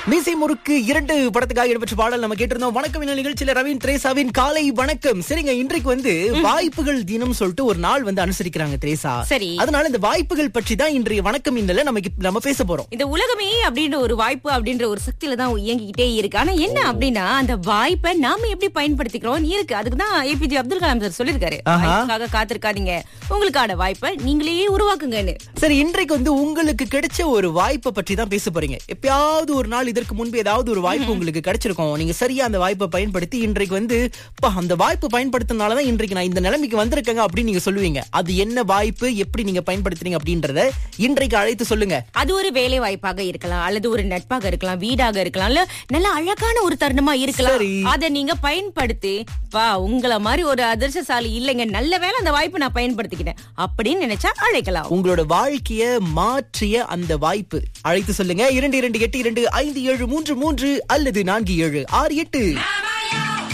மீசை முறுக்கு இரண்டு படத்துக்காக இடம்பெற்ற பாடல் நம்ம கேட்டிருந்தோம் வணக்கம் இந்த நிகழ்ச்சியில ரவீன் திரேசாவின் காலை வணக்கம் சரிங்க இன்றைக்கு வந்து வாய்ப்புகள் தினம் சொல்லிட்டு ஒரு நாள் வந்து அனுசரிக்கிறாங்க திரேசா சரி. அதனால இந்த வாய்ப்புகள் பற்றி தான் இன்றைய வணக்கம் இந்த நமக்கு நம்ம பேச போறோம் இந்த உலகமே அப்படின்ற ஒரு வாய்ப்பு அப்படின்ற ஒரு சக்தியில தான் இயங்கிக்கிட்டே இருக்கு ஆனா என்ன அப்படின்னா அந்த வாய்ப்பை நாம எப்படி பயன்படுத்திக்கிறோம் இருக்கு அதுக்கு தான் ஏபிஜே அப்துல் கலாம் சார் சொல்லிருக்காரு ஆஹா. வாய்ப்புக்காக காத்திருக்காதீங்க உங்களுக்கான வாய்ப்பை நீங்களே உருவாக்குங்கன்னு சரி இன்றைக்கு வந்து உங்களுக்கு கிடைச்ச ஒரு வாய்ப்பை பற்றி தான் பேச போறீங்க எப்பயாவது ஒரு நாள் இதற்கு முன்பு ஏதாவது ஒரு வாய்ப்பு உங்களுக்கு கிடைச்சிருக்கும் நீங்க சரியா அந்த வாய்ப்பை பயன்படுத்தி இன்றைக்கு வந்து "பா, அந்த வாய்ப்பு பயன்படுத்தினாலதான் இன்றைக்கு நான் இந்த நிலைமைக்கு வந்திருக்கேங்க அப்படின்னு நீங்க சொல்லுவீங்க அது என்ன வாய்ப்பு எப்படி நீங்க பயன்படுத்துறீங்க அப்படின்றத இன்றைக்கு அழைத்து சொல்லுங்க அது ஒரு வேலை வாய்ப்பாக இருக்கலாம் அல்லது ஒரு நட்பாக இருக்கலாம் வீடாக இருக்கலாம் இல்ல நல்ல அழகான ஒரு தருணமா இருக்கலாம் சரி. அதை நீங்க பயன்படுத்தி பா உங்களை மாதிரி ஒரு அதிர்ஷ்டசாலி இல்லைங்க நல்ல வேளை அந்த வாய்ப்பை நான் பயன்படுத்திக்கிட்டேன் அப்படின்னு நினைச்சா அழைக்கலாம் உங்களோட வாழ்க்கைய மாற்றிய அந்த வாய்ப்பு அழைத்து சொல்லுங்க இரண்டு இரண்டு எட்டு இரண்டு ஐந்து ஏழு மூன்று மூன்று அல்லது நான்கு ஏழு ஆறு எட்டு